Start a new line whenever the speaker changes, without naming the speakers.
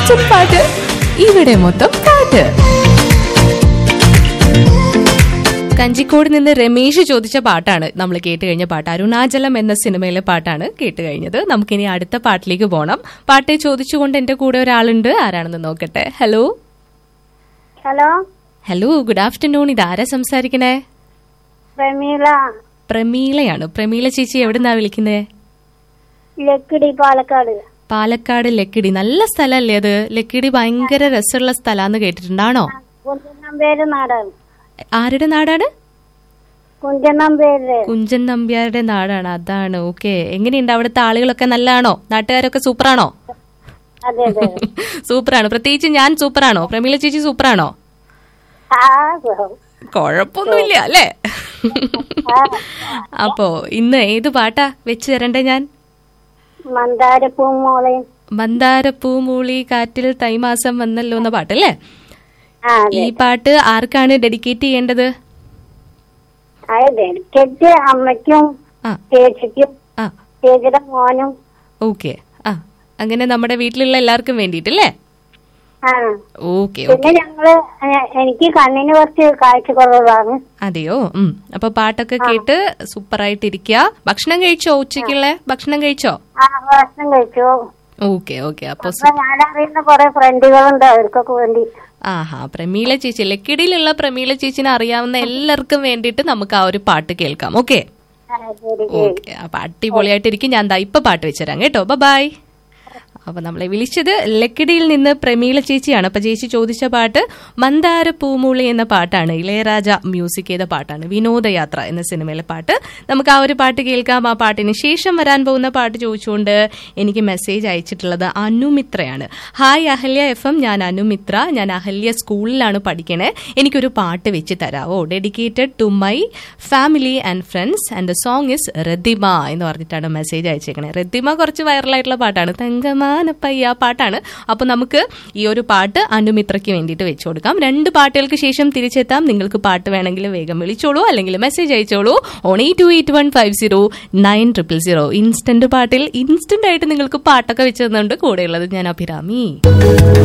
Kitchen പാട്ട് ഇവിടെ മൊത്തം പാട്ട് കഞ്ചിക്കോട് നിന്ന് രമേശ് ചോദിച്ച പാട്ടാണ് നമ്മൾ കേട്ട് കഴിഞ്ഞ പാട്ട് അരുണാചലം എന്ന സിനിമയിലെ പാട്ടാണ് കേട്ട് കഴിഞ്ഞത് നമുക്കിനി അടുത്ത പാട്ടിലേക്ക് പോകണം പാട്ട് ചോദിച്ചുകൊണ്ട് എന്റെ കൂടെ ഒരാളുണ്ട് ആരാണെന്ന് നോക്കട്ടെ hello
hello
hello good afternoon ഇത് ആരാ സംസാരിക്കണേ
പ്രമീള
പ്രമീളയാണ് പ്രമീള ചേച്ചി എവിടുന്നാ വിളിക്കുന്നേ
ലക്കിടി പാലക്കാട്
പാലക്കാട് ലക്കിടി നല്ല സ്ഥലമല്ലേ അത് ലക്കിടി ഭയങ്കര രസമുള്ള സ്ഥലാന്ന് കേട്ടിട്ടുണ്ടാണോ
കുഞ്ചനമ്പേര് നാടാണ്
ആരുടെ നാടാണ്
കുഞ്ചനമ്പേര്
കുഞ്ചൻ നമ്പ്യാരുടെ നാടാണ് അതാണ് ഓക്കെ എങ്ങനെയുണ്ട് അവിടുത്തെ ആളുകളൊക്കെ നല്ലതാണോ നാട്ടുകാരൊക്കെ സൂപ്പറാണോ
അതെ അതെ
സൂപ്പറാണ് പ്രത്യേകിച്ച് ഞാൻ സൂപ്പറാണോ പ്രമീള ചേച്ചി സൂപ്പറാണോ
ആ സുഖം.
കുഴപ്പമൊന്നുമില്ല അല്ലേ അപ്പോ ഇന്ന് ഏത് പാട്ടാ വെച്ച് തരണ്ടേ ഞാൻ
മന്ദാരപ്പൂമോളയും
മന്ദാരപ്പൂമൂളി കാറ്റിൽ തൈമാസം വന്നല്ലോ എന്ന പാട്ടല്ലേ
ആ
ഈ
അതെ
പാട്ട് ആർക്കാണ് ഡെഡിക്കേറ്റ് ചെയ്യേണ്ടത്
അത് ഡെഡിക്കേറ്റ് അമ്മയ്ക്കും
ആ
ചേച്ചിക്കും
ആ
ചേച്ചിയുടെ മോനും
ഓക്കെ ആ അങ്ങനെ നമ്മുടെ വീട്ടിലുള്ള എല്ലാവർക്കും വേണ്ടിയിട്ടല്ലേ
ആ
ഓക്കെ
പിന്നെ ഞങ്ങള് എ- എനിക്ക് കണ്ണിന് കുറച്ച് കാഴ്ച കുറവാണ്
അതെയോ ഉം അപ്പൊ പാട്ടൊക്കെ കേട്ട് സൂപ്പർ ആയിട്ടിരിക്കുക ഭക്ഷണം കഴിച്ചോ ഉച്ചയ്ക്കുള്ള ഭക്ഷണം കഴിച്ചോ
ആ ഭക്ഷണം കഴിച്ചു
ഓക്കെ ഓക്കെ അപ്പൊ
അപ്പൊ ഞാൻ അറിയുന്ന കുറെ ഫ്രണ്ടുകളുണ്ട് അവർക്കൊക്കെ വേണ്ടി
ആഹാ പ്രമീള ചേച്ചി ലക്കിടിയിലുള്ള പ്രമീള ചേച്ചിനെ അറിയാവുന്ന എല്ലാവർക്കും വേണ്ടിയിട്ട് നമുക്ക് ആ ഒരു പാട്ട് കേൾക്കാം ഓക്കെ
ആ, ശരി
ഓക്കെ അപ്പൊ അടിപൊളിയായിട്ടിരിക്കും ഞാൻ ദാ ഇപ്പൊ പാട്ട് വെച്ചുതരാം കേട്ടോ ബൈ അപ്പൊ നമ്മളെ വിളിച്ചത് ലക്കിടിയിൽ നിന്ന് പ്രമീള ചേച്ചിയാണ് അപ്പൊ ചേച്ചി ചോദിച്ച പാട്ട് മന്ദാര പൂമുളി എന്ന പാട്ടാണ് ഇളയരാജ മ്യൂസിക് ചെയ്ത പാട്ടാണ് വിനോദയാത്ര എന്ന സിനിമയിലെ പാട്ട് നമുക്ക് ആ ഒരു പാട്ട് കേൾക്കാം ആ പാട്ടിന് ശേഷം വരാൻ പോകുന്ന പാട്ട് ചോദിച്ചുകൊണ്ട് എനിക്ക് മെസ്സേജ് അയച്ചിട്ടുള്ളത് അനുമിത്രയാണ് ഹായ് അഹല്യ എഫ് എം ഞാൻ അനുമിത്ര ഞാൻ അഹല്യ സ്കൂളിലാണ് പഠിക്കണേ എനിക്കൊരു പാട്ട് വെച്ച് തരാവോ dedicated to my family and friends and the song is റദ്ദിമ എന്ന് പറഞ്ഞിട്ടാണ് മെസ്സേജ് അയച്ചേക്കണേ റദ്ദിമ കുറച്ച് വൈറലായിട്ടുള്ള പാട്ടാണ് തങ്കമാനപ്പയ്യ പാട്ടാണ് അപ്പൊ നമുക്ക് ഈ ഒരു പാട്ട് അനുമിത്രയ്ക്ക് വേണ്ടിയിട്ട് വെച്ചു കൊടുക്കാം രണ്ട് പാട്ടുകൾക്ക് ശേഷം തിരിച്ചെത്താം നിങ്ങൾക്ക് പാട്ട് വേണമെങ്കിൽ വേഗം വിളിച്ചോളൂ അല്ലെങ്കിൽ മെസ്സേജ് അയച്ചോളൂ on eight two eight one five zero nine triple zero instant പാട്ടിൽ ഇൻസ്റ്റന്റ് ആയിട്ട് നിങ്ങൾക്ക് പാട്ടൊക്കെ വെച്ച് തന്നുകൊണ്ട് കൂടെയുള്ളത് ഞാൻ അഭിരാമി